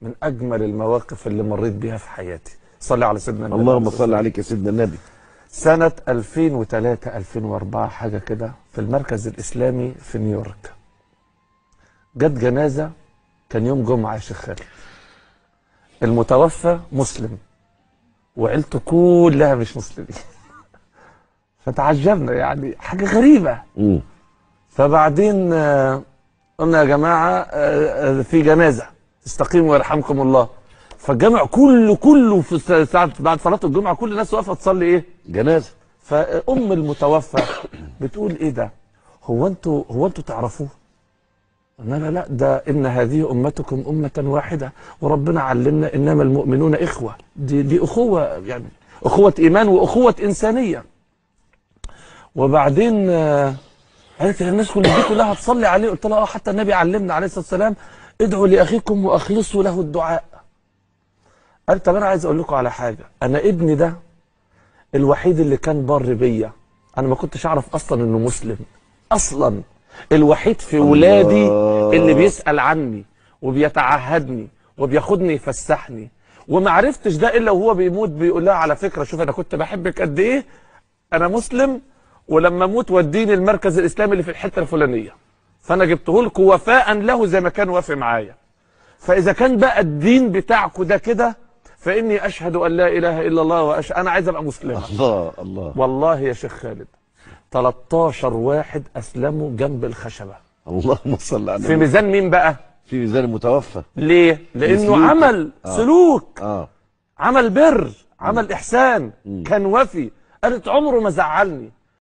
من اجمل المواقف اللي مريت بيها في حياتي صلي على سيدنا النبي اللهم صل عليك يا سيدنا النبي سنة 2003 2004 حاجة كده في المركز الإسلامي في نيويورك جت جنازة كان يوم جمعة يا شيخ خالد المتوفى مسلم وعيلته كلها مش مسلمين فتعجبنا يعني حاجة غريبة مم. فبعدين آه، قلنا يا جماعة آه، آه، في جنازة استقيموا يرحمكم الله فالجامع كله كله في الس- ساعة بعد صلاة الجمعة كل الناس واقفة تصلي إيه؟ جنازه فام المتوفى بتقول ايه ده هو انتوا هو انتوا تعرفوه قلنا لها لا ده ان هذه امتكم امه واحده وربنا علمنا انما المؤمنون اخوه دي دي اخوه يعني اخوه ايمان واخوه انسانيه وبعدين آه، قالت لي الناس كل دي كلها هتصلي عليه قلت لها اه حتى النبي علمنا عليه الصلاه والسلام ادعوا لاخيكم واخلصوا له الدعاء قالت طب انا عايز اقول لكم على حاجه انا ابني ده الوحيد اللي كان بر بيا انا ما كنتش اعرف اصلا انه مسلم اصلا الوحيد في ولادي اللي بيسال عني وبيتعهدني وبياخدني يفسحني وما عرفتش ده الا وهو بيموت بيقول لها على فكره شوف انا كنت بحبك قد ايه انا مسلم ولما اموت وديني المركز الاسلامي اللي في الحته الفلانيه فانا جبته لكم وفاء له زي ما كان وافي معايا فاذا كان بقى الدين بتاعكم ده كده فاني اشهد ان لا اله الا الله وأش... انا عايز ابقى مسلم الله الله والله يا شيخ خالد 13 واحد اسلموا جنب الخشبه اللهم صل على في النبي ميزان مين بقى في ميزان المتوفى ليه لانه بسلوكه. عمل آه. سلوك اه عمل بر عمل احسان كان وفي قالت عمره ما زعلني